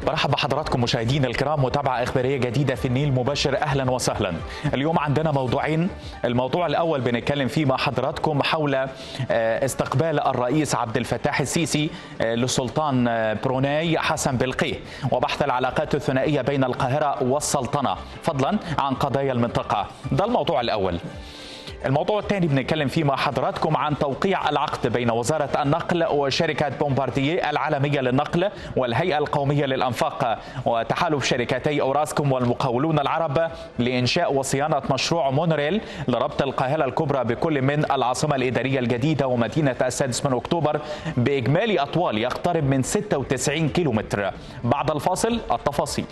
برحب بحضراتكم مشاهدينا الكرام متابعة إخبارية جديدة في النيل مباشر أهلا وسهلا اليوم عندنا موضوعين الموضوع الأول بنتكلم فيه مع حضراتكم حول استقبال الرئيس عبد الفتاح السيسي لسلطان بروناي حسن بلقيه وبحث العلاقات الثنائية بين القاهرة والسلطنة فضلا عن قضايا المنطقة ده الموضوع الأول الموضوع الثاني بنتكلم فيه مع حضراتكم عن توقيع العقد بين وزارة النقل وشركة بومباردييه العالمية للنقل والهيئة القومية للأنفاق وتحالف شركتي أوراسكوم والمقاولون العرب لإنشاء وصيانة مشروع مونوريل لربط القاهرة الكبرى بكل من العاصمة الإدارية الجديدة ومدينة السادس من أكتوبر بإجمالي أطوال يقترب من 96 كيلومتر بعد الفاصل التفاصيل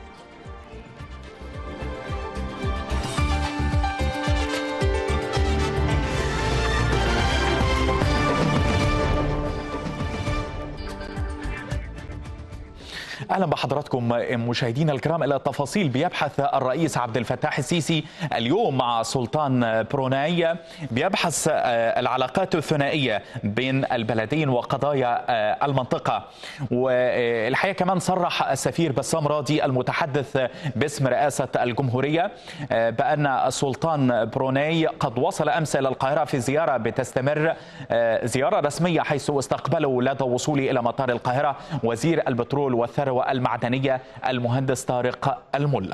اهلا بحضراتكم مشاهدينا الكرام الى التفاصيل بيبحث الرئيس عبد الفتاح السيسي اليوم مع سلطان بروناي بيبحث العلاقات الثنائيه بين البلدين وقضايا المنطقه والحقيقه كمان صرح السفير بسام راضي المتحدث باسم رئاسه الجمهوريه بان السلطان بروناي قد وصل امس الى القاهره في زياره بتستمر زياره رسميه حيث استقبله لدى وصوله الى مطار القاهره وزير البترول والثروه المعدنية المهندس طارق الملا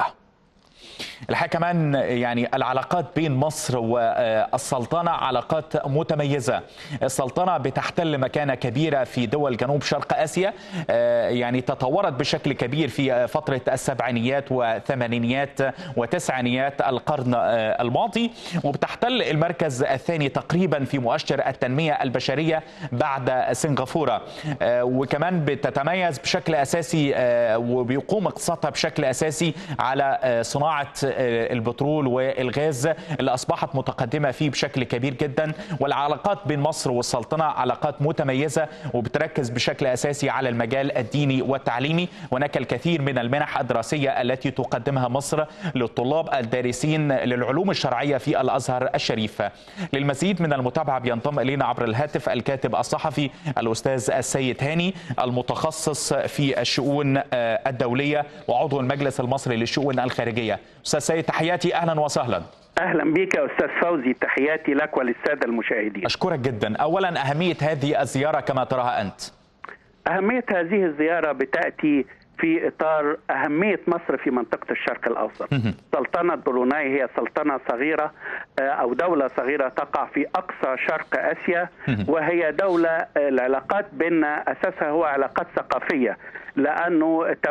الحقيقه كمان يعني العلاقات بين مصر والسلطنه علاقات متميزه السلطنه بتحتل مكانه كبيره في دول جنوب شرق اسيا يعني تطورت بشكل كبير في فتره السبعينيات والثمانينيات وتسعينيات القرن الماضي وبتحتل المركز الثاني تقريبا في مؤشر التنميه البشريه بعد سنغافوره وكمان بتتميز بشكل اساسي وبيقوم اقتصادها بشكل اساسي على صناعه البترول والغاز اللي اصبحت متقدمه فيه بشكل كبير جدا والعلاقات بين مصر والسلطنه علاقات متميزه وبتركز بشكل اساسي على المجال الديني والتعليمي هناك الكثير من المنح الدراسيه التي تقدمها مصر للطلاب الدارسين للعلوم الشرعيه في الازهر الشريف للمزيد من المتابعه بينضم الينا عبر الهاتف الكاتب الصحفي الاستاذ السيد هاني المتخصص في الشؤون الدوليه وعضو المجلس المصري للشؤون الخارجيه استاذ سيد تحياتي اهلا وسهلا اهلا بك يا استاذ فوزي تحياتي لك وللساده المشاهدين اشكرك جدا اولا اهميه هذه الزياره كما تراها انت اهميه هذه الزياره بتاتي في اطار اهميه مصر في منطقه الشرق الاوسط. سلطنه بروناي هي سلطنه صغيره او دوله صغيره تقع في اقصى شرق اسيا وهي دوله العلاقات بيننا اساسها هو علاقات ثقافيه لانه 78%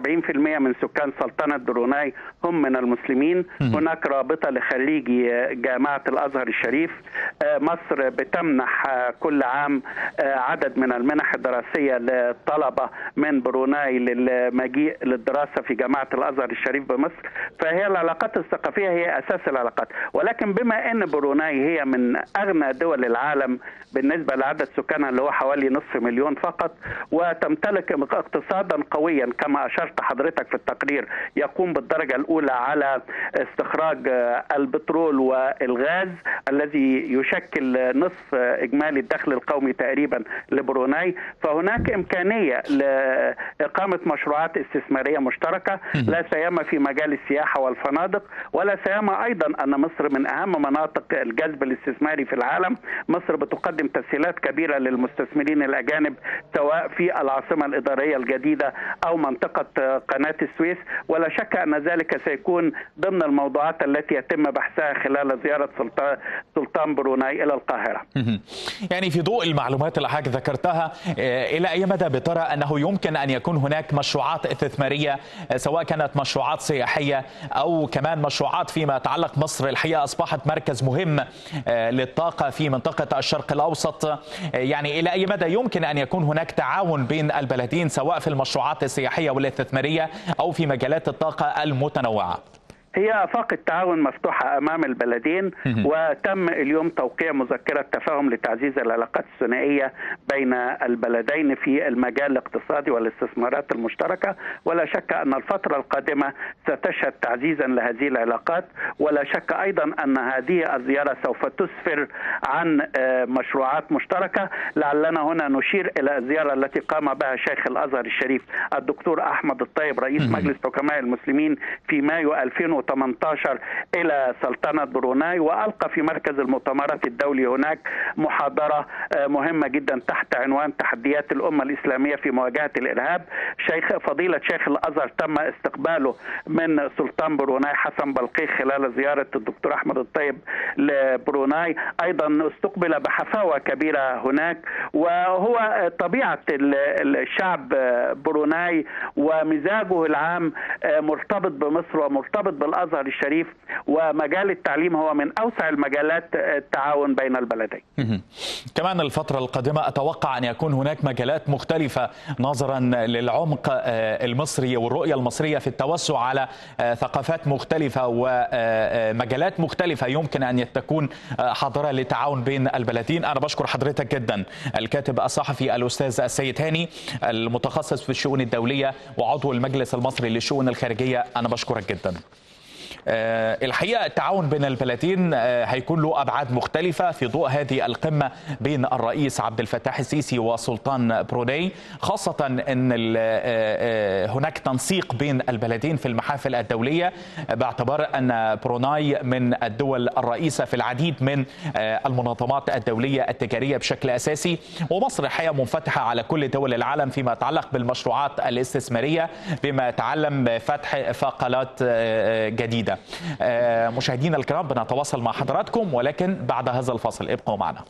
من سكان سلطنه بروناي هم من المسلمين، هناك رابطه لخريجي جامعه الازهر الشريف، مصر بتمنح كل عام عدد من المنح الدراسيه للطلبه من بروناي للمجيء للدراسه في جامعه الازهر الشريف بمصر، فهي العلاقات الثقافيه هي اساس العلاقات، ولكن بما ان بروناي هي من اغنى دول العالم بالنسبه لعدد سكانها اللي هو حوالي نصف مليون فقط وتمتلك اقتصادا قويا كما اشرت حضرتك في التقرير يقوم بالدرجه الاولى على استخراج البترول والغاز الذي يشكل نصف اجمالي الدخل القومي تقريبا لبروناي فهناك امكانيه لاقامه مشروعات استثماريه مشتركه لا سيما في مجال السياحه والفنادق ولا سيما ايضا ان مصر من اهم مناطق الجذب الاستثماري في العالم مصر بتقدم تسهيلات كبيره للمستثمرين الاجانب سواء في العاصمه الاداريه الجديده او منطقه قناه السويس ولا شك ان ذلك سيكون ضمن الموضوعات التي يتم بحثها خلال زياره سلطان سلطان بروناي الى القاهره. يعني في ضوء المعلومات اللي حضرتك ذكرتها الى اي مدى بترى انه يمكن ان يكون هناك مشروعات استثماريه سواء كانت مشروعات سياحيه او كمان مشروعات فيما يتعلق مصر الحقيقه اصبحت مركز مهم للطاقه في منطقه الشرق الاوسط يعني الى اي مدى يمكن ان يكون هناك تعاون بين البلدين سواء في المشروعات السياحيه والاستثماريه او في مجالات الطاقه المتنوعه؟ هي افاق التعاون مفتوحه امام البلدين وتم اليوم توقيع مذكره تفاهم لتعزيز العلاقات الثنائيه بين البلدين في المجال الاقتصادي والاستثمارات المشتركه ولا شك ان الفتره القادمه ستشهد تعزيزا لهذه العلاقات ولا شك ايضا ان هذه الزياره سوف تسفر عن مشروعات مشتركه لعلنا هنا نشير الى الزياره التي قام بها شيخ الازهر الشريف الدكتور احمد الطيب رئيس مجلس حكماء المسلمين في مايو 2018 الى سلطنه بروناي والقى في مركز المؤتمرات الدولي هناك محاضره مهمه جدا تحت عنوان تحديات الامه الاسلاميه في مواجهه الارهاب شيخ فضيله شيخ الازهر تم استقباله من سلطان بروناي حسن بلقيح خلال زياره الدكتور احمد الطيب لبروناي ايضا استقبل بحفاوه كبيره هناك وهو طبيعه الشعب بروناي ومزاجه العام مرتبط بمصر ومرتبط بالازهر الشريف ومجال التعليم هو من اوسع المجالات التعاون بين البلدين. كمان الفتره القادمه اتوقع ان يكون هناك مجالات مختلفه نظرا للعمق المصري والرؤيه المصريه في التوسع على ثقافات مختلفه ومجالات مختلفه يمكن ان تكون حاضره للتعاون بين البلدين، انا بشكر حضرتك جدا الكاتب الصحفي الاستاذ السيد هاني المتخصص في الشؤون الدوليه وعضو المجلس المصري للشؤون الخارجيه، انا بشكرك جدا. الحقيقه التعاون بين البلدين هيكون له ابعاد مختلفه في ضوء هذه القمه بين الرئيس عبد الفتاح السيسي وسلطان بروناي خاصه ان هناك تنسيق بين البلدين في المحافل الدوليه باعتبار ان بروناي من الدول الرئيسه في العديد من المنظمات الدوليه التجاريه بشكل اساسي ومصر الحقيقه منفتحه على كل دول العالم فيما يتعلق بالمشروعات الاستثماريه بما يتعلم بفتح فقرات جديده مشاهدينا الكرام بنتواصل مع حضراتكم ولكن بعد هذا الفصل ابقوا معنا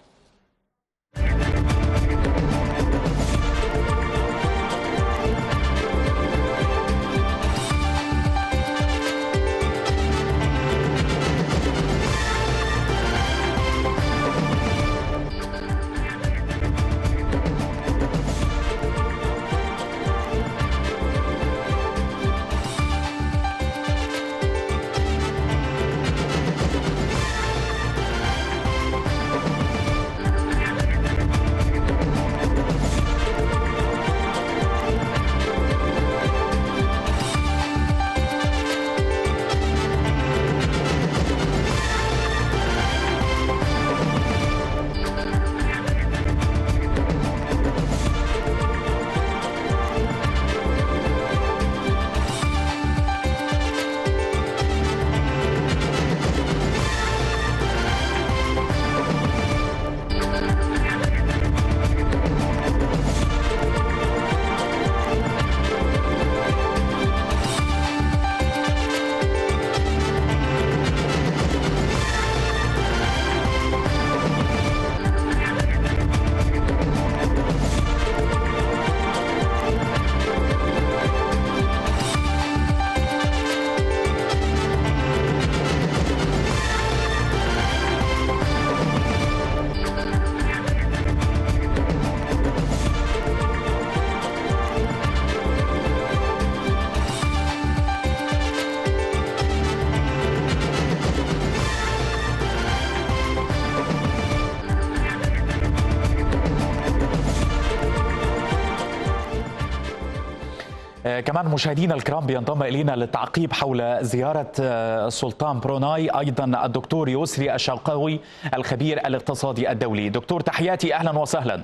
كمان مشاهدينا الكرام بينضم الينا للتعقيب حول زياره السلطان بروناي ايضا الدكتور يسري الشوقاوي الخبير الاقتصادي الدولي دكتور تحياتي اهلا وسهلا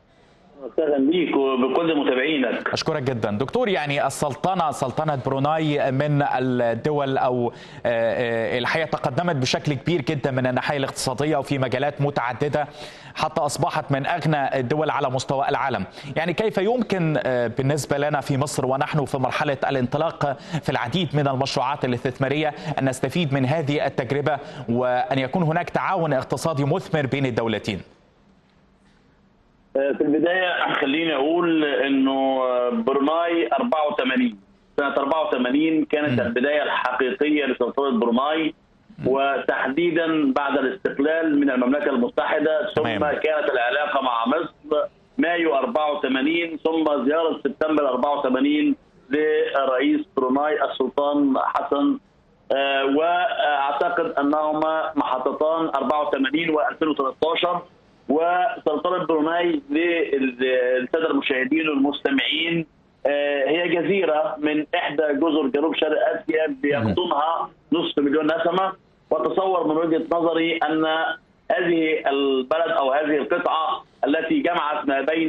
اهلا بيك وبكل متابعينك اشكرك جدا دكتور يعني السلطنه سلطنه بروناي من الدول او الحقيقه تقدمت بشكل كبير جدا من الناحيه الاقتصاديه وفي مجالات متعدده حتى اصبحت من اغنى الدول على مستوى العالم يعني كيف يمكن بالنسبه لنا في مصر ونحن في مرحله الانطلاق في العديد من المشروعات الاستثماريه ان نستفيد من هذه التجربه وان يكون هناك تعاون اقتصادي مثمر بين الدولتين في البدايه خليني اقول انه بروناي 84 سنه 84 كانت البدايه الحقيقيه لسلطنه بروناي وتحديدا بعد الاستقلال من المملكه المتحده ثم كانت العلاقه مع مصر مايو 84 ثم زياره سبتمبر 84 لرئيس بروناي السلطان حسن واعتقد انهما محطتان 84 و2013 وسلطنه بروناي للساده المشاهدين والمستمعين هي جزيره من احدى جزر جنوب شرق اسيا بيقطنها نصف مليون نسمه وتصور من وجهه نظري ان هذه البلد او هذه القطعه التي جمعت ما بين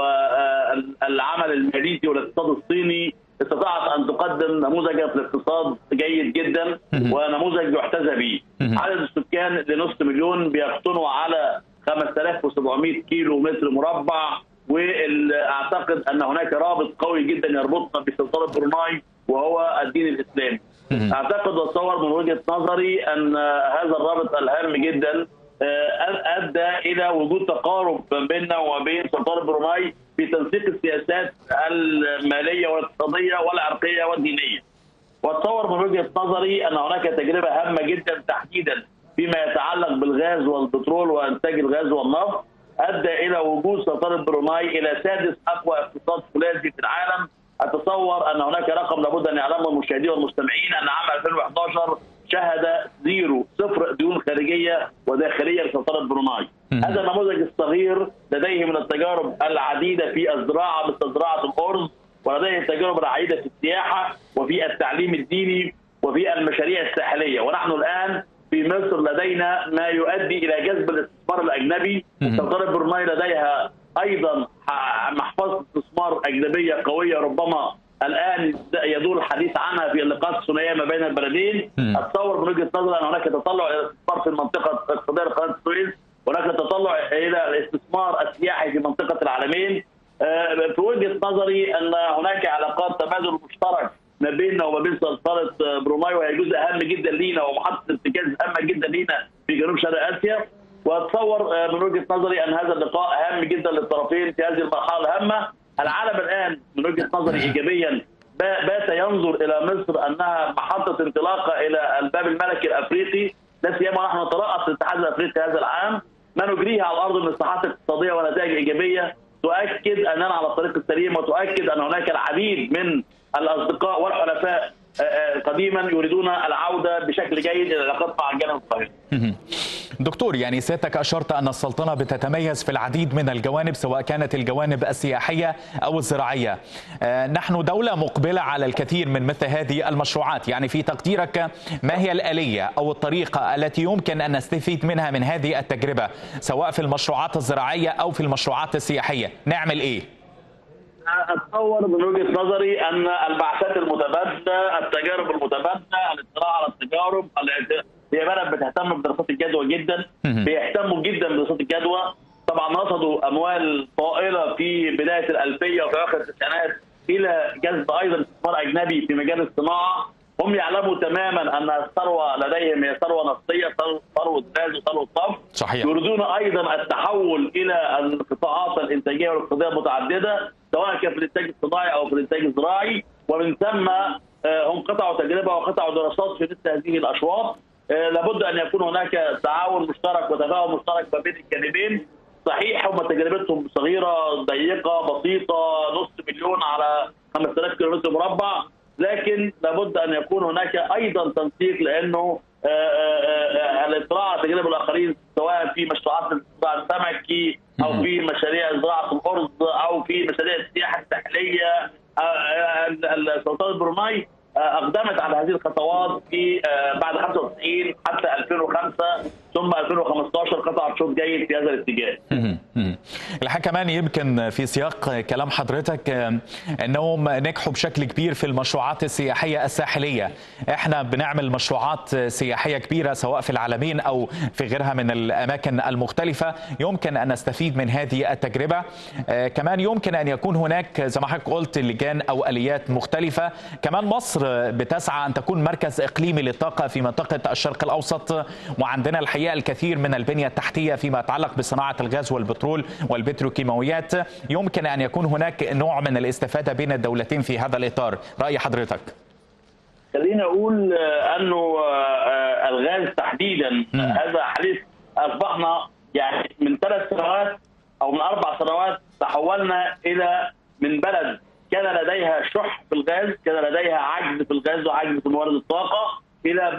العمل الماليزي والاقتصاد الصيني استطاعت ان تقدم نموذج في الاقتصاد جيد جدا ونموذج يحتذى به. عدد السكان لنصف مليون بيقطنوا على 5700 كيلو متر مربع واعتقد ان هناك رابط قوي جدا يربطنا بسلطنه بروناي وهو الدين الاسلامي. اعتقد واتصور من وجهه نظري ان هذا الرابط الهام جدا ادى الى وجود تقارب بيننا وبين سلطنه بروناي في تنسيق السياسات الماليه والاقتصاديه والعرقيه والدينيه. واتصور من وجهه نظري ان هناك تجربه هامه جدا تحديدا فيما يتعلق بالغاز والبترول وانتاج الغاز والنفط ادى الى وجود سلطنه بروناي الى سادس اقوى اقتصاد فولاذي في العالم اتصور ان هناك رقم لابد ان يعلمه المشاهدين والمستمعين ان عام 2011 شهد زيرو صفر ديون خارجيه وداخليه لسلطنه بروناي. هذا النموذج الصغير لديه من التجارب العديده في الزراعه مثل زراعه الارز ولديه تجارب العديده في السياحه وفي التعليم الديني وفي المشاريع الساحليه ونحن الان في مصر لدينا ما يؤدي الى جذب الاستثمار الاجنبي سلطنه بروناي لديها ايضا محفظه استثمار اجنبيه قويه ربما الان يدور الحديث عنها في اللقاءات الثنائيه ما بين البلدين اتصور من وجهه نظري ان هناك تطلع الى الاستثمار في المنطقه الاقتصاديه لقناه السويس هناك تطلع الى الاستثمار السياحي في منطقه العالمين في وجهه نظري ان هناك علاقات تبادل مشترك ما بيننا وما بين سلطنه بروناي وهي جزء هام جدا لينا ومحطه ارتكاز هامه جدا لينا في جنوب شرق اسيا واتصور من وجهه نظري ان هذا اللقاء هام جدا للطرفين في هذه المرحله الهامه العالم الان من وجهه نظري ايجابيا بات ينظر الى مصر انها محطه انطلاقه الى الباب الملكي الافريقي لا سيما نحن نترأس الاتحاد الافريقي هذا العام ما نجريه على الارض من اصلاحات اقتصاديه ونتائج ايجابيه تؤكد اننا على الطريق السليم وتؤكد ان هناك العديد من الاصدقاء والحلفاء قديما يريدون العوده بشكل جيد الى العلاقات مع الجانب القاهري. دكتور يعني سيادتك اشرت ان السلطنه بتتميز في العديد من الجوانب سواء كانت الجوانب السياحيه او الزراعيه. نحن دوله مقبله على الكثير من مثل هذه المشروعات، يعني في تقديرك ما هي الاليه او الطريقه التي يمكن ان نستفيد منها من هذه التجربه سواء في المشروعات الزراعيه او في المشروعات السياحيه، نعمل ايه؟ اتصور من وجهه نظري ان البعثات المتبادله، التجارب المتبادله، الاطلاع على التجارب، هي بلد بتهتم بدراسات الجدوى جدا، بيهتموا جدا بدراسات الجدوى، طبعا رصدوا اموال طائله في بدايه الالفيه وفي اخر التسعينات الى جذب ايضا استثمار اجنبي في مجال الصناعه، هم يعلموا تماما ان الثروه لديهم هي ثروه نفطيه، ثروه غاز وثروه نفط. صحيح. يريدون ايضا التحول الى القطاعات الانتاجيه والاقتصاديه المتعدده سواء كان في الانتاج الصناعي او في الانتاج الزراعي ومن ثم هم قطعوا تجربه وقطعوا دراسات في مثل هذه الاشواط لابد ان يكون هناك تعاون مشترك وتفاهم مشترك ما بين الجانبين صحيح هم تجربتهم صغيره ضيقه بسيطه نص مليون على 5000 كيلومتر مربع لكن لابد ان يكون هناك ايضا تنسيق لانه الاطلاع على تجارب الاخرين سواء في مشروعات الزراعه السمكي او في مشاريع زراعه الارز او في مشاريع السياحه الساحليه سلطنه بروناي اقدمت على هذه الخطوات في بعد 95 حتى 2005 ثم 2015 قطعت شوط جيد في هذا الاتجاه. الحقيقه كمان يمكن في سياق كلام حضرتك انهم نجحوا بشكل كبير في المشروعات السياحيه الساحليه، احنا بنعمل مشروعات سياحيه كبيره سواء في العالمين او في غيرها من الاماكن المختلفه، يمكن ان نستفيد من هذه التجربه، كمان يمكن ان يكون هناك زي ما حضرتك قلت لجان او اليات مختلفه، كمان مصر بتسعى ان تكون مركز اقليمي للطاقه في منطقه الشرق الاوسط وعندنا الحقيقه الكثير من البنيه التحتيه فيما يتعلق بصناعه الغاز والبترول والبتروكيماويات يمكن ان يكون هناك نوع من الاستفاده بين الدولتين في هذا الاطار راي حضرتك خلينا اقول انه الغاز تحديدا هذا حديث اصبحنا يعني من ثلاث سنوات او من اربع سنوات تحولنا الى من بلد كان لديها شح في الغاز كان لديها عجز في الغاز وعجز في موارد الطاقه الى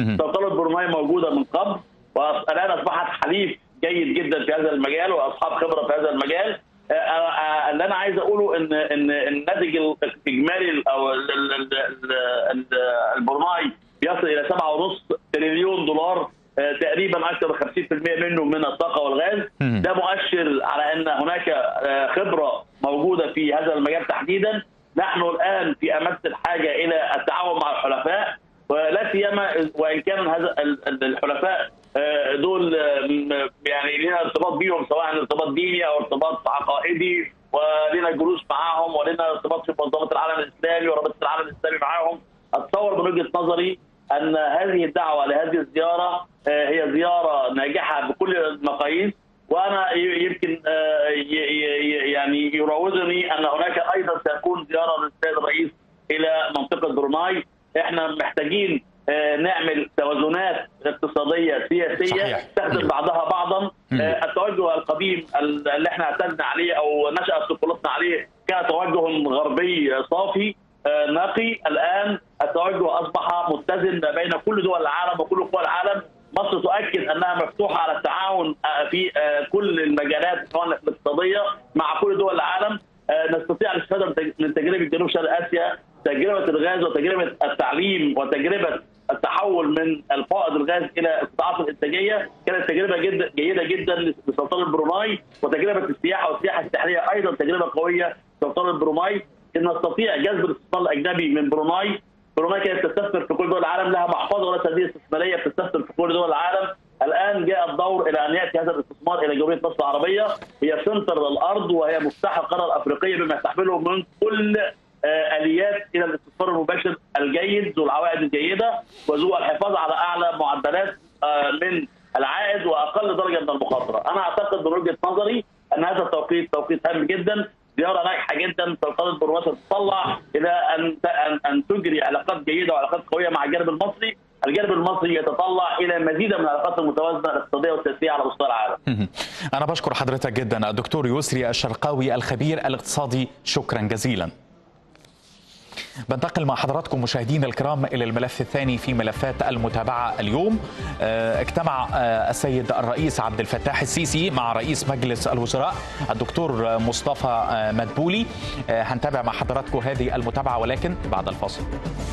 سلطنه بروناي موجوده من قبل والان اصبحت حليف جيد جدا في هذا المجال واصحاب خبره في هذا المجال آه، آه، اللي انا عايز اقوله ان ان الناتج الاجمالي او ال- ال- ال- ال- ال- البروناي بيصل الى 7.5 تريليون دولار آه، تقريبا اكثر من 50% منه من الطاقه والغاز مم. ده مؤشر على ان هناك آه، خبره موجوده في هذا المجال تحديدا نحن الان في امس الحاجه الى التعاون مع الحلفاء ولا سيما وان كان هذا ال- ال- الحلفاء آه، دول آه، م- يعني لنا ارتباط بيهم سواء ارتباط ديني او ارتباط عقائدي ولنا جلوس معاهم ولنا ارتباط في منظمه العالم الاسلامي ورابطه العالم الاسلامي معاهم اتصور من وجهه نظري ان هذه الدعوه لهذه الزياره آه، هي زياره ناجحه بكل المقاييس وانا ي- يمكن آه، ي- ي- ي- يعني يراودني ان هناك ايضا سيكون زياره للسيد الرئيس الى منطقه بروناي احنا محتاجين آه، نعمل توازنات اقتصاديه سياسيه صحيح. تخدم بعضها بعضا مم. آه، التوجه القديم ال- اللي احنا اعتدنا عليه او نشات طفولتنا عليه كان توجه غربي صافي آه، نقي الان التوجه اصبح متزن ما بين كل دول العالم وكل قوى العالم مصر تؤكد انها مفتوحه على التعاون آه، في آه، كل المجالات سواء الاقتصاديه مع كل دول العالم آه، نستطيع الاستفاده من تج- من تجربه جنوب شرق اسيا تجربه الغاز وتجربه التعليم وتجربه التحول من الفائض الغاز الى القطاعات الانتاجيه كانت تجربه جد جيده جدا لسلطنه بروناي وتجربه السياحه والسياحه الساحليه ايضا تجربه قويه لسلطنه بروناي ان نستطيع جذب الاستثمار الاجنبي من بروناي بروناي كانت تستثمر في كل دول العالم لها محفظه ولا تدبير استثماريه بتستثمر في كل دول العالم الان جاء الدور الى ان ياتي هذا الاستثمار الى جمهوريه مصر العربيه هي سنتر الارض وهي مفتاح القاره الافريقيه بما تحمله من كل آه، اليات الى الاستثمار المباشر الجيد ذو العوائد الجيده وذو الحفاظ على اعلى معدلات آه، من العائد واقل درجه من المخاطره، انا اعتقد من وجهه نظري ان هذا التوقيت توقيت هام جدا زياره ناجحه جدا سلطنه بروناي تتطلع الى ان ان ان تجري علاقات جيده وعلاقات قويه مع الجانب المصري، الجانب المصري يتطلع الى مزيد من العلاقات المتوازنه الاقتصاديه والسياسيه على مستوى العالم. مهم. أنا بشكر حضرتك جدا الدكتور يسري الشرقاوي الخبير الاقتصادي شكرا جزيلا بنتقل مع حضراتكم مشاهدينا الكرام الى الملف الثاني في ملفات المتابعه اليوم آه، اجتمع آه، السيد الرئيس عبد الفتاح السيسي مع رئيس مجلس الوزراء الدكتور آه، مصطفى آه، مدبولي آه، هنتابع مع حضراتكم هذه المتابعه ولكن بعد الفاصل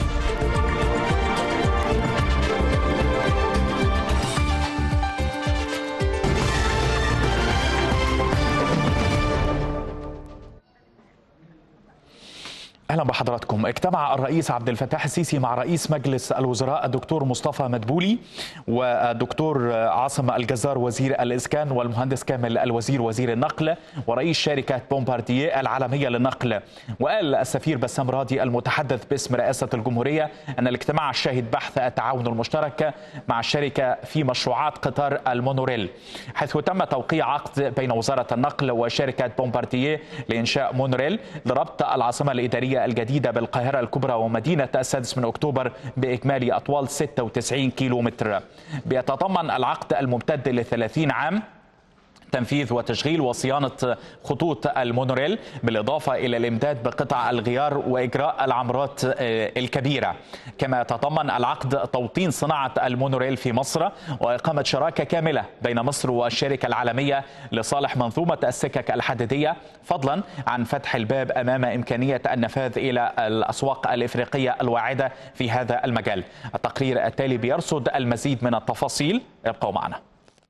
اهلا بحضراتكم اجتمع الرئيس عبد الفتاح السيسي مع رئيس مجلس الوزراء الدكتور مصطفى مدبولي والدكتور عاصم الجزار وزير الاسكان والمهندس كامل الوزير وزير النقل ورئيس شركه بومباردييه العالميه للنقل وقال السفير بسام راضي المتحدث باسم رئاسه الجمهوريه ان الاجتماع شهد بحث التعاون المشترك مع الشركه في مشروعات قطار المونوريل حيث تم توقيع عقد بين وزاره النقل وشركه بومباردييه لانشاء مونوريل لربط العاصمه الاداريه الجديده بالقاهره الكبرى ومدينه السادس من اكتوبر باجمالي اطوال 96 كيلو متر بيتضمن العقد الممتد ل 30 عام تنفيذ وتشغيل وصيانة خطوط المونوريل بالإضافة إلى الإمداد بقطع الغيار وإجراء العمرات آه، الكبيرة كما يتضمن العقد توطين صناعة المونوريل في مصر وإقامة شراكة كاملة بين مصر والشركة العالمية لصالح منظومة السكك الحديدية فضلا عن فتح الباب أمام إمكانية النفاذ إلى الأسواق الإفريقية الواعدة في هذا المجال التقرير التالي بيرصد المزيد من التفاصيل ابقوا معنا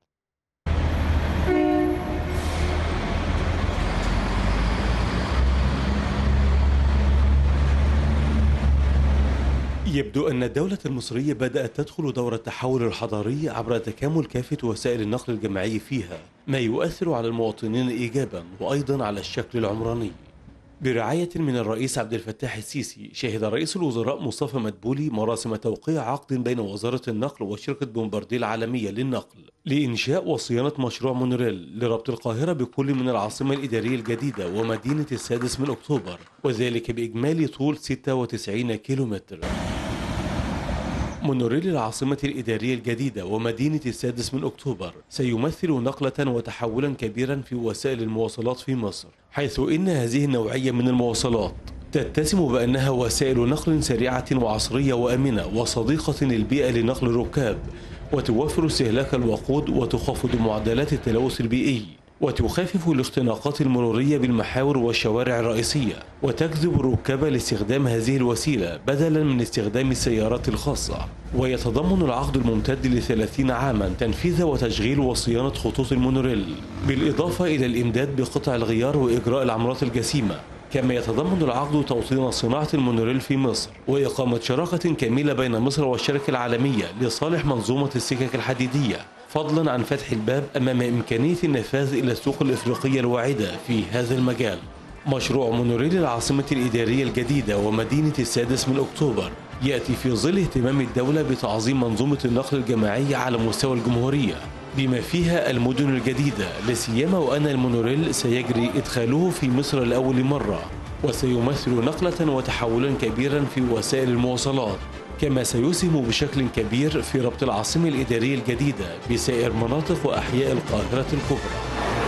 يبدو أن الدولة المصرية بدأت تدخل دور التحول الحضاري عبر تكامل كافة وسائل النقل الجماعي فيها ما يؤثر على المواطنين إيجابا وأيضا على الشكل العمراني برعاية من الرئيس عبد الفتاح السيسي شهد رئيس الوزراء مصطفى مدبولي مراسم توقيع عقد بين وزارة النقل وشركة بومبارديه العالمية للنقل لإنشاء وصيانة مشروع مونوريل لربط القاهرة بكل من العاصمة الإدارية الجديدة ومدينة السادس من أكتوبر وذلك بإجمالي طول 96 كيلومتر مونوريل العاصمة الإدارية الجديدة ومدينة السادس من أكتوبر سيمثل نقلة وتحولا كبيرا في وسائل المواصلات في مصر حيث إن هذه النوعية من المواصلات تتسم بأنها وسائل نقل سريعة وعصرية وآمنة وصديقة للبيئة لنقل الركاب وتوفر استهلاك الوقود وتخفض معدلات التلوث البيئي وتخفف الاختناقات المرورية بالمحاور والشوارع الرئيسية وتجذب الركاب لاستخدام هذه الوسيلة بدلا من استخدام السيارات الخاصة ويتضمن العقد الممتد لثلاثين عاما تنفيذ وتشغيل وصيانة خطوط المونوريل بالإضافة إلى الإمداد بقطع الغيار وإجراء العمرات الجسيمة كما يتضمن العقد توطين صناعة المونوريل في مصر وإقامة شراكة كاملة بين مصر والشركة العالمية لصالح منظومة السكك الحديدية فضلا عن فتح الباب أمام إمكانية النفاذ إلى السوق الإفريقية الواعدة في هذا المجال مشروع مونوريل العاصمة الإدارية الجديدة ومدينة السادس من أكتوبر يأتي في ظل اهتمام الدولة بتعظيم منظومة النقل الجماعي على مستوى الجمهورية بما فيها المدن الجديدة لسيما وأن المونوريل سيجري إدخاله في مصر لأول مرة وسيمثل نقلة وتحولا كبيرا في وسائل المواصلات كما سيسهم بشكل كبير في ربط العاصمة الإدارية الجديدة بسائر مناطق وأحياء القاهرة الكبرى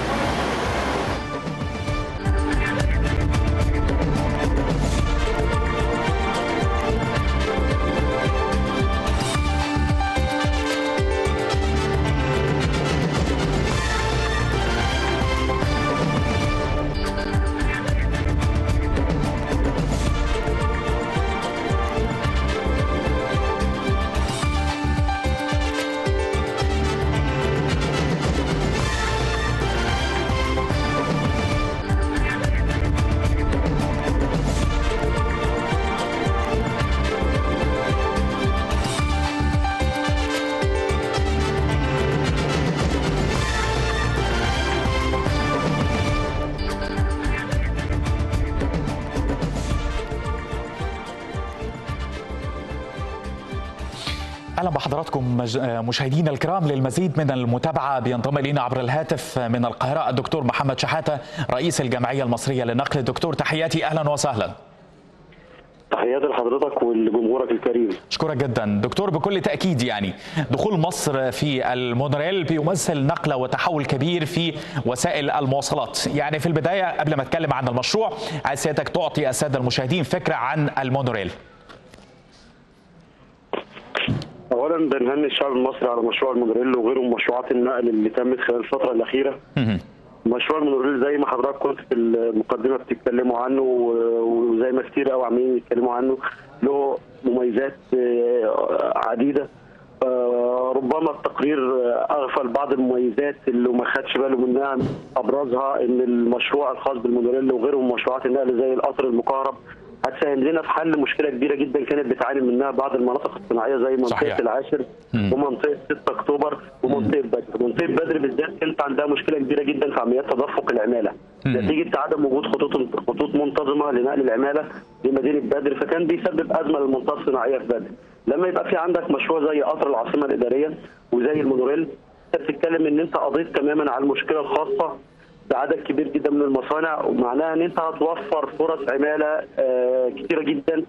اهلا بحضراتكم مج- مشاهدينا الكرام للمزيد من المتابعه بينضم الينا عبر الهاتف من القاهره الدكتور محمد شحاته رئيس الجمعيه المصريه للنقل دكتور تحياتي اهلا وسهلا تحياتي لحضرتك ولجمهورك الكريم اشكرك جدا دكتور بكل تاكيد يعني دخول مصر في المونوريل بيمثل نقله وتحول كبير في وسائل المواصلات يعني في البدايه قبل ما اتكلم عن المشروع عايز سيادتك تعطي الساده المشاهدين فكره عن المونوريل اولا بنهني الشعب المصري على مشروع المونوريل وغيره من مشروعات النقل اللي تمت خلال الفتره الاخيره مشروع المونوريل زي ما حضرتك كنت في المقدمه بتتكلموا عنه و- وزي ما كتير قوي عمالين يتكلموا عنه له مميزات آه، عديده آه، ربما التقرير آه، اغفل بعض المميزات اللي ما خدش باله منها ابرزها ان المشروع الخاص بالمونوريل وغيره من مشروعات النقل زي القطر المكهرب هتساهم لنا في حل مشكله كبيره جدا كانت بتعاني منها بعض المناطق الصناعيه زي منطقه صحيح. العاشر ومنطقه 6 اكتوبر ومنطقه بدر، منطقه بدر بالذات كانت عندها مشكله كبيره جدا في عمليات تدفق العماله نتيجه عدم وجود خطوط خطوط منتظمه لنقل العماله لمدينه بدر فكان بيسبب ازمه للمنطقه الصناعيه في بدر. لما يبقى في عندك مشروع زي قطر العاصمه الاداريه وزي المونوريل انت بتتكلم ان انت قضيت تماما على المشكله الخاصه بعدد كبير جدا من المصانع ومعناها ان انت هتوفر فرص عماله آه، كتيره جدا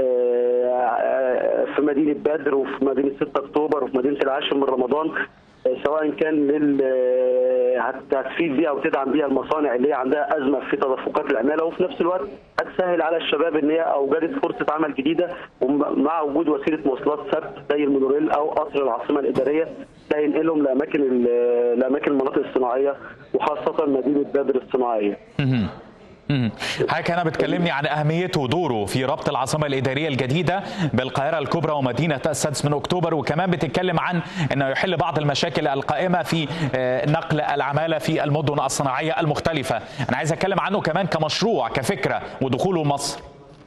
آه، في مدينه بدر وفي مدينه 6 اكتوبر وفي مدينه العاشر من رمضان آه، سواء كان لل آه، هت- هتفيد بيها وتدعم بيها المصانع اللي هي عندها ازمه في تدفقات العماله وفي نفس الوقت هتسهل على الشباب ان هي اوجدت فرصه عمل جديده ومع وجود وسيله مواصلات ثابت زي المونوريل او قطر العاصمه الاداريه ده ينقلهم لاماكن ال- لاماكن المناطق الصناعيه وخاصه مدينه بدر الصناعيه. مم. حضرتك هنا بتكلمني عن اهميته ودوره في ربط العاصمه الاداريه الجديده بالقاهره الكبرى ومدينه السادس من اكتوبر وكمان بتتكلم عن انه يحل بعض المشاكل القائمه في آه، نقل العماله في المدن الصناعيه المختلفه انا عايز اتكلم عنه كمان كمشروع كفكره ودخوله مصر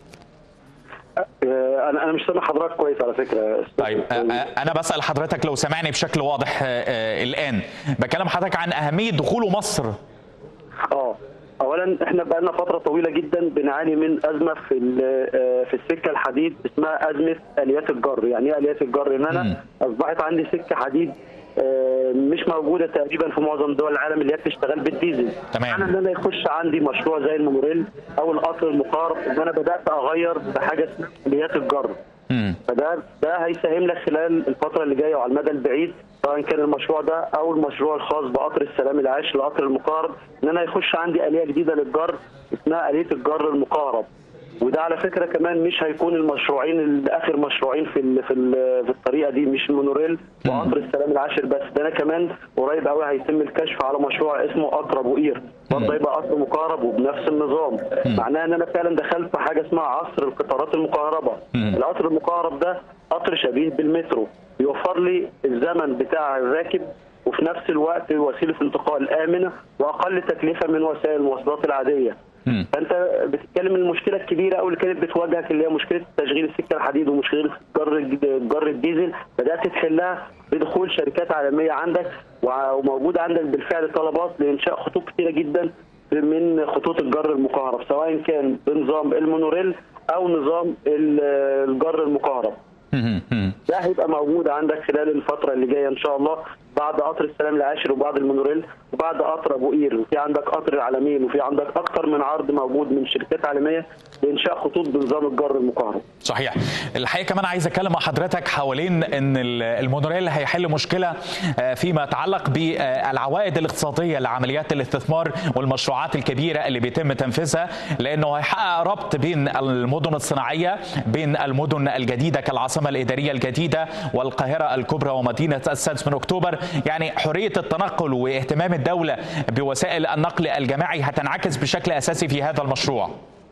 آه، انا انا مش سامع حضرتك كويس على فكره طيب آه، آه، انا بسال حضرتك لو سمعني بشكل واضح آه، آه، الان بكلم حضرتك عن اهميه دخوله مصر اه اولا احنا بقالنا فتره طويله جدا بنعاني من ازمه في ال- آه، في السكه الحديد اسمها ازمه اليات الجر يعني ايه اليات الجر ان انا اصبحت عندي سكه حديد آه، مش موجوده تقريبا في معظم دول العالم اللي هي بتشتغل بالديزل تمام. انا ان انا يخش عندي مشروع زي المونوريل او القطر المقارب ان انا بدات اغير بحاجه اسمها اليات الجر مم. فده ده هيساهم لك خلال الفتره اللي جايه وعلى المدى البعيد سواء كان المشروع ده او المشروع الخاص بقطر السلام العاشر لقطر المقارب ان انا يخش عندي اليه جديده للجر اسمها اليه الجر المقارب وده على فكره كمان مش هيكون المشروعين ال- اخر مشروعين في ال في ال في الطريقه دي مش المونوريل وقطر السلام العاشر بس ده انا كمان قريب قوي هيتم الكشف على مشروع اسمه قطر ابو قير برضه هيبقى قطر مكهرب وبنفس النظام معناها ان انا فعلا دخلت في حاجه اسمها عصر القطارات المكهربه القطر المكهرب ده قطر شبيه بالمترو بيوفر لي الزمن بتاع الراكب وفي نفس الوقت وسيله انتقال امنه واقل تكلفه من وسائل المواصلات العاديه مم. فانت بتتكلم المشكله الكبيره قوي اللي كانت بتواجهك اللي هي مشكله تشغيل السكه الحديد ومشكله جر الج- جر الديزل بدات تحلها بدخول شركات عالميه عندك وع- وموجود عندك بالفعل طلبات لانشاء خطوط كثيره جدا من خطوط الجر المكهرب سواء كان بنظام المونوريل او نظام ال- الجر المكهرب مهم. مهم. ده هيبقى موجود عندك خلال الفترة اللي جاية إن شاء الله بعد قطر السلام العاشر وبعد المونوريل وبعد قطر أبو قير وفي عندك قطر العالمين وفي عندك أكتر من عرض موجود من شركات عالمية لإنشاء خطوط بنظام الجر المكهرب. صحيح الحقيقه كمان عايز اتكلم مع حضرتك حوالين ان ال- المونوريل هيحل مشكله آه، فيما يتعلق بالعوائد الاقتصاديه لعمليات الاستثمار والمشروعات الكبيره اللي بيتم تنفيذها لانه هيحقق ربط بين المدن الصناعيه بين المدن الجديده كالعاصمه الاداريه الجديده والقاهره الكبرى ومدينه السادس من اكتوبر يعني حريه التنقل واهتمام الدوله بوسائل النقل الجماعي هتنعكس بشكل اساسي في هذا المشروع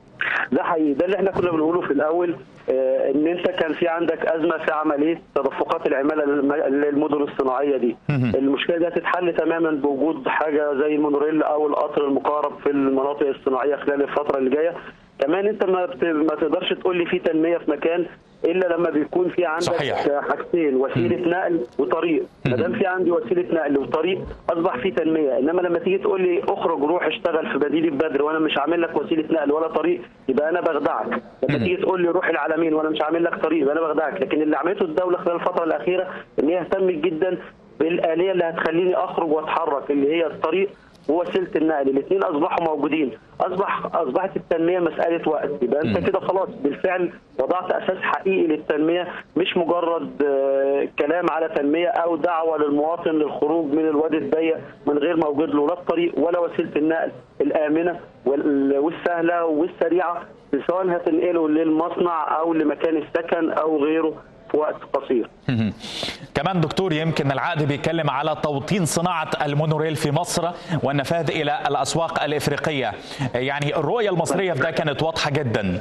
ده حقيقي ده اللي احنا كنا بنقوله في الأول آه، إن أنت كان في عندك أزمة في عملية تدفقات العمالة للم- للمدن الصناعية دي. المشكلة دي هتتحل تماما بوجود حاجة زي المونوريل أو القطر المقارب في المناطق الصناعية خلال الفترة اللي جاية. كمان انت ما بت... ما تقدرش تقول لي في تنميه في مكان الا لما بيكون في عندك صحيح. حاجتين وسيله نقل وطريق ما دام في عندي وسيله نقل وطريق اصبح في تنميه انما لما تيجي تقول لي اخرج روح اشتغل في مدينه بدر وانا مش عامل لك وسيله نقل ولا طريق يبقى انا بخدعك لما تيجي تقول لي روح العالمين وانا مش عامل لك طريق يبقى انا بخدعك لكن اللي عملته الدوله خلال الفتره الاخيره ان هي اهتمت جدا بالاليه اللي هتخليني اخرج واتحرك اللي هي الطريق ووسيله النقل الاثنين اصبحوا موجودين اصبح اصبحت التنميه مساله وقت يبقى انت كده خلاص بالفعل وضعت اساس حقيقي للتنميه مش مجرد آه، كلام على تنميه او دعوه للمواطن للخروج من الوادي الضيق من غير ما يوجد له لا الطريق ولا وسيله النقل الامنه وال- والسهله والسريعه سواء هتنقله للمصنع او لمكان السكن او غيره في وقت قصير مهم. كمان دكتور يمكن العقد بيتكلم على توطين صناعة المونوريل في مصر والنفاذ إلى الأسواق الإفريقية يعني الرؤية المصرية في ده كانت واضحة جدا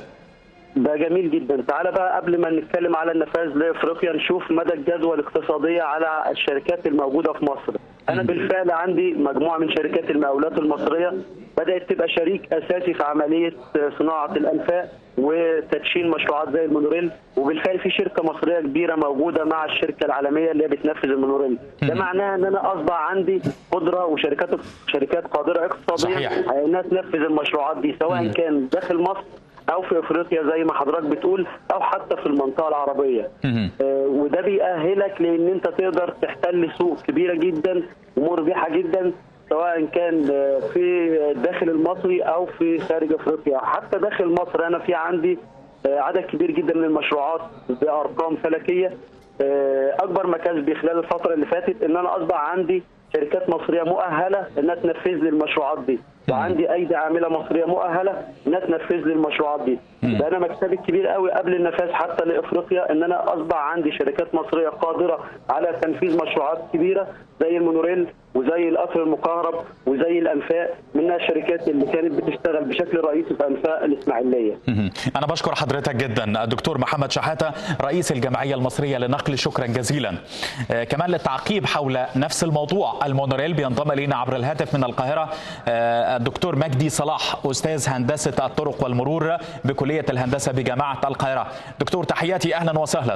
ده جميل جدا تعالى بقى قبل ما نتكلم على النفاذ لافريقيا نشوف مدى الجدوى الاقتصاديه على الشركات الموجوده في مصر انا بالفعل عندي مجموعه من شركات المقاولات المصريه بدات تبقى شريك اساسي في عمليه صناعه الانفاق وتدشين مشروعات زي المونوريل وبالفعل في شركه مصريه كبيره موجوده مع الشركه العالميه اللي هي بتنفذ المونوريل ده معناها ان انا اصبح عندي قدره وشركات شركات قادره اقتصاديا صحيح. على انها تنفذ المشروعات دي سواء كان داخل مصر او في افريقيا زي ما حضرتك بتقول او حتى في المنطقه العربيه مهم. آه، وده بيأهلك لان انت تقدر تحتل سوق كبيره جدا ومربحه جدا سواء كان آه، في الداخل المصري او في خارج افريقيا حتى داخل مصر انا في عندي آه، عدد كبير جدا من المشروعات بارقام فلكيه آه، اكبر مكاسبي خلال الفتره اللي فاتت ان انا اصبح عندي شركات مصريه مؤهله انها تنفذ لي المشروعات دي وعندي ايدي عامله مصريه مؤهله انها تنفذ لي المشروعات دي ده انا مكسبي الكبير قوي قبل النفاذ حتى لافريقيا ان انا اصبح عندي شركات مصريه قادره على تنفيذ مشروعات كبيره زي المونوريل وزي القطر المكهرب وزي الانفاق منها الشركات اللي كانت بتشتغل بشكل رئيسي في انفاق الاسماعيليه مهم. أنا بشكر حضرتك جدا الدكتور محمد شحاتة رئيس الجمعية المصرية للنقل شكرا جزيلا آه، كمان للتعقيب حول نفس الموضوع المونوريل بينضم إلينا عبر الهاتف من القاهرة آه، الدكتور مجدي صلاح أستاذ هندسة الطرق والمرور بكلية الهندسة بجامعة القاهرة دكتور تحياتي أهلا وسهلا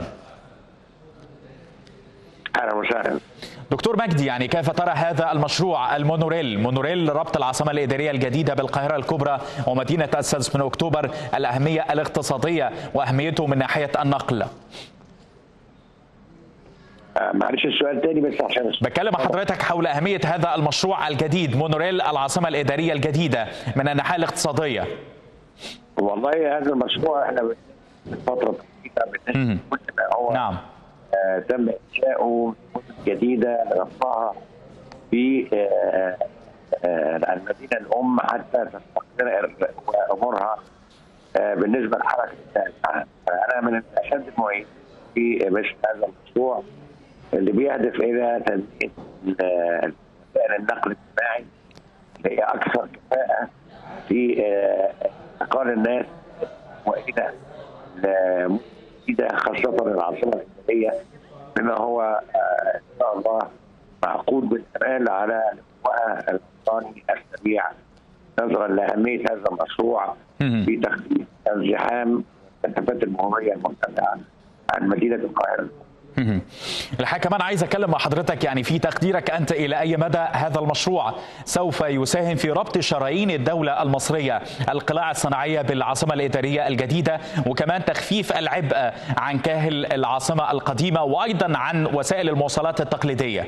اهلا وسهلا دكتور مجدي يعني كيف ترى هذا المشروع المونوريل مونوريل ربط العاصمة الإدارية الجديدة بالقاهرة الكبرى ومدينة السادس من أكتوبر الأهمية الاقتصادية وأهميته من ناحية النقل آه، معلش السؤال تاني بس عشان بكلم حضرتك حول أهمية هذا المشروع الجديد مونوريل العاصمة الإدارية الجديدة من الناحية الاقتصادية والله هذا المشروع احنا فتره طويله مم. بننشئ كل ما هو نعم آه تم انشاؤه مدن جديده نرفعها في آه آه المدينه الام حتى تستقر امورها آه، بالنسبه لحركه العالم فانا من اشد المؤيدين في مثل هذا المشروع اللي بيهدف الى تنميه ال- وسائل النقل الاجتماعي اللي هي اكثر كفاءه في آه، انتقال الناس والى ال- جديده خاصه العاصمه الاداريه بما هو آه، ان شاء الله معقود بالامال على نموها الوطني السريع نظرا لاهميه هذا المشروع مهم. في تخفيف الزحام والمسافات المروريه المرتفعه عن مدينه القاهره. مهم. الحقيقة كمان عايز أتكلم مع حضرتك يعني في تقديرك أنت إلى أي مدى هذا المشروع سوف يساهم في ربط شرايين الدولة المصرية القلاع الصناعية بالعاصمة الإدارية الجديدة وكمان تخفيف العبء عن كاهل العاصمة القديمة وأيضا عن وسائل المواصلات التقليدية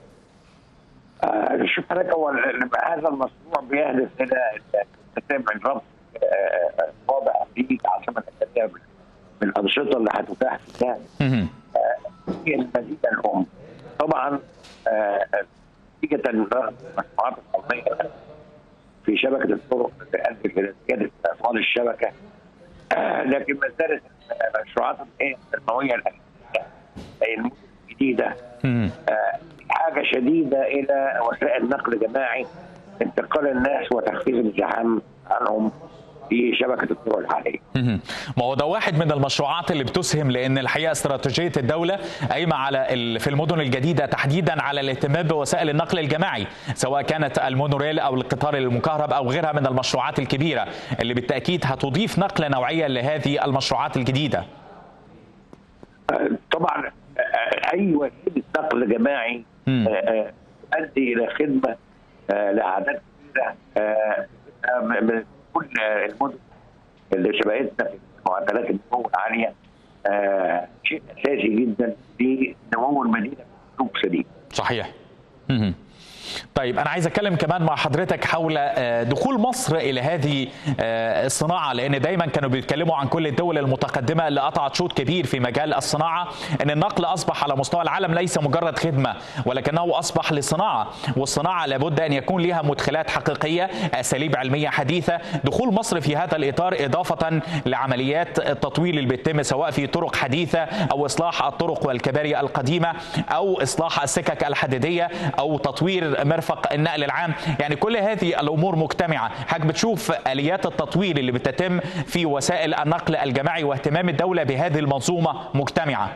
آه، شوف حضرتك هو ال- هذا المشروع بيهدف الى تتابع الربط آه، آه، واضح في العاصمه الاداريه بالانشطه اللي هتتاح فيها مهم. هي المدينه الام طبعا آه، نتيجه المشروعات القوميه في شبكه الطرق تؤدي الى زياده اطوال الشبكه آه، لكن ما زالت المشروعات الايه التنمويه الاساسيه زي المدن الجديده مهم. آه، حاجه شديده الى وسائل نقل جماعي انتقال الناس وتخفيف الزحام عنهم في شبكه الطرق الحاليه. مهم. ما هو ده واحد من المشروعات اللي بتسهم لان الحقيقه استراتيجيه الدوله قايمه على ال- في المدن الجديده تحديدا على الاهتمام بوسائل النقل الجماعي سواء كانت المونوريل او القطار المكهرب او غيرها من المشروعات الكبيره اللي بالتاكيد هتضيف نقله نوعيه لهذه المشروعات الجديده. آه، طبعا آه، اي وسيله نقل جماعي مم. آه، آه، تؤدي الى خدمه آه، لاعداد كبيره آه، آه، من كل آه، المدن اللي شبهتنا في معدلات النمو العاليه آه، شيء اساسي جدا في نمو المدينه باسلوب سليم. صحيح. مهم. طيب انا عايز اتكلم كمان مع حضرتك حول آه، دخول مصر الى هذه آه، الصناعه لان دايما كانوا بيتكلموا عن كل الدول المتقدمه اللي قطعت شوط كبير في مجال الصناعه ان النقل اصبح على مستوى العالم ليس مجرد خدمه ولكنه اصبح لصناعه والصناعه لابد ان يكون لها مدخلات حقيقيه اساليب علميه حديثه دخول مصر في هذا الاطار اضافه لعمليات التطوير اللي بتتم سواء في طرق حديثه او اصلاح الطرق والكباري القديمه او اصلاح السكك الحديديه او تطوير مرفق النقل العام يعني كل هذه الامور مجتمعه حضرتك بتشوف اليات التطوير اللي بتتم في وسائل النقل الجماعي واهتمام الدوله بهذه المنظومه مجتمعه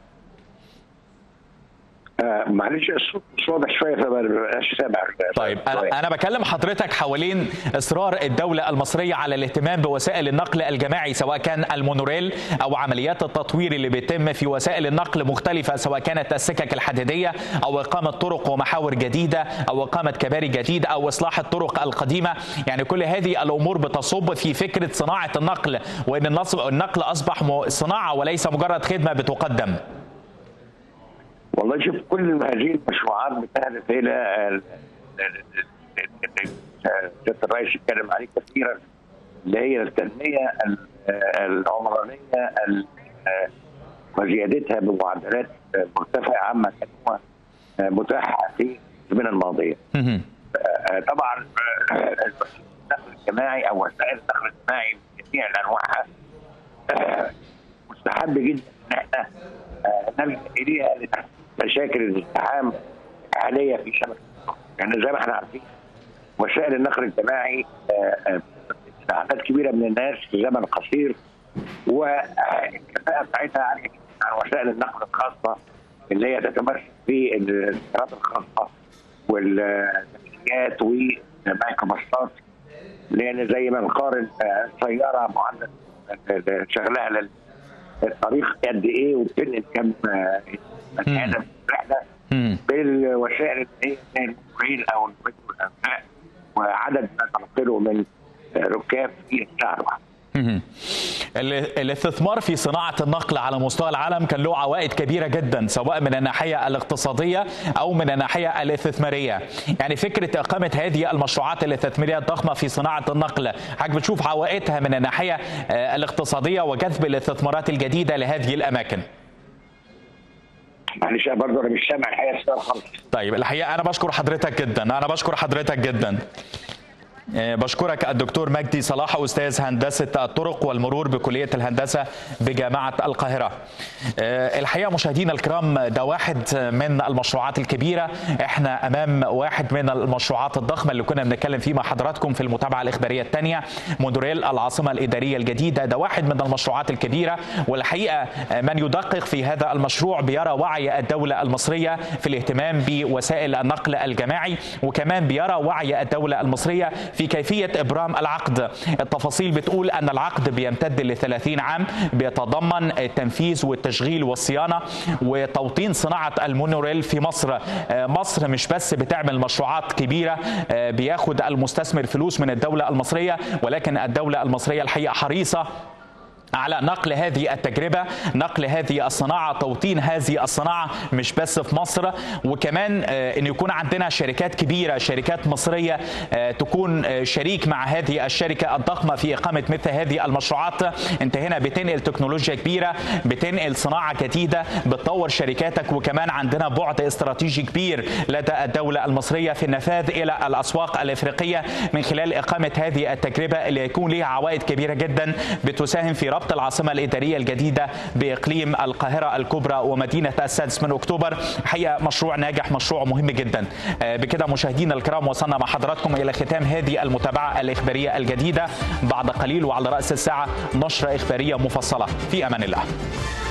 آه، معلش الصوت مش واضح شويه فما بقاش سامع طيب انا انا بكلم حضرتك حوالين اصرار الدوله المصريه على الاهتمام بوسائل النقل الجماعي سواء كان المونوريل او عمليات التطوير اللي بيتم في وسائل النقل مختلفه سواء كانت السكك الحديديه او اقامه طرق ومحاور جديده او اقامه كباري جديده او اصلاح الطرق القديمه يعني كل هذه الامور بتصب في فكره صناعه النقل وان النصب- النقل اصبح م- صناعه وليس مجرد خدمه بتقدم والله شوف كل هذه المشروعات بتهدف الى ال- ال- ال- ال- سياده الرئيس اتكلم عليه كثيرا اللي هي التنميه ال- العمرانيه ال- وزيادتها بمعدلات مرتفعه عما كانت متاحه في الازمنه الماضيه. مهم. آه، طبعا آه، النقل الجماعي او وسائل النقل الجماعي بجميع انواعها آه، مستحب جدا ان احنا آه، نلجا اليها لتحسين مشاكل الازدحام الحاليه في شبكه الطرق. يعني زي ما احنا عارفين وسائل النقل الجماعي آه، آه، اعداد كبيره من الناس في زمن قصير والكفاءه بتاعتها عاليه جدا عن وسائل النقل الخاصه اللي هي تتمثل في السيارات الخاصه والتاكسيات والميكروباصات لان زي ما نقارن آه، سياره معدل آه، شغلها لل- الطريق قد ايه وبتنقل كم آه، بني ادم في الرحله مم. بالوسائل اللي هي زي الموبايل او المترو والانفاق وعدد ما تنقله من آه، ركاب في الساعه الواحده. مهم. ال- الاستثمار في صناعة النقل على مستوى العالم كان له عوائد كبيرة جدا سواء من الناحية الاقتصادية أو من الناحية الاستثمارية يعني فكرة إقامة هذه المشروعات الاستثمارية الضخمة في صناعة النقل حضرتك بتشوف عوائدها من الناحية آه، الاقتصادية وجذب الاستثمارات الجديدة لهذه الأماكن معلش برضه انا مش سامع الحقيقه السؤال خالص. طيب الحقيقة أنا بشكر حضرتك جدا أنا بشكر حضرتك جدا بشكرك الدكتور مجدي صلاح أستاذ هندسة الطرق والمرور بكلية الهندسة بجامعة القاهرة الحقيقة مشاهدينا الكرام ده واحد من المشروعات الكبيرة احنا أمام واحد من المشروعات الضخمة اللي كنا بنتكلم فيه مع حضراتكم في المتابعة الإخبارية الثانية مونوريل العاصمة الإدارية الجديدة ده واحد من المشروعات الكبيرة والحقيقة من يدقق في هذا المشروع بيرى وعي الدولة المصرية في الاهتمام بوسائل النقل الجماعي وكمان بيرى وعي الدولة المصرية في كيفية إبرام العقد التفاصيل بتقول أن العقد بيمتد ل 30 عام بيتضمن التنفيذ والتشغيل والصيانة وتوطين صناعة المونوريل في مصر مصر مش بس بتعمل مشروعات كبيرة بياخد المستثمر فلوس من الدولة المصرية ولكن الدولة المصرية الحقيقة حريصة على نقل هذه التجربة نقل هذه الصناعة توطين هذه الصناعة مش بس في مصر وكمان أن يكون عندنا شركات كبيرة شركات مصرية تكون شريك مع هذه الشركة الضخمة في إقامة مثل هذه المشروعات أنت هنا بتنقل تكنولوجيا كبيرة بتنقل صناعة جديدة بتطور شركاتك وكمان عندنا بعد استراتيجي كبير لدى الدولة المصرية في النفاذ إلى الأسواق الإفريقية من خلال إقامة هذه التجربة اللي يكون لها عوائد كبيرة جدا بتساهم في ربط العاصمة الإدارية الجديدة بإقليم القاهرة الكبرى ومدينة السادس من أكتوبر حقيقة مشروع ناجح مشروع مهم جدا بكده مشاهدينا الكرام وصلنا مع حضراتكم إلى ختام هذه المتابعة الإخبارية الجديدة بعد قليل وعلى رأس الساعة نشرة إخبارية مفصلة في أمان الله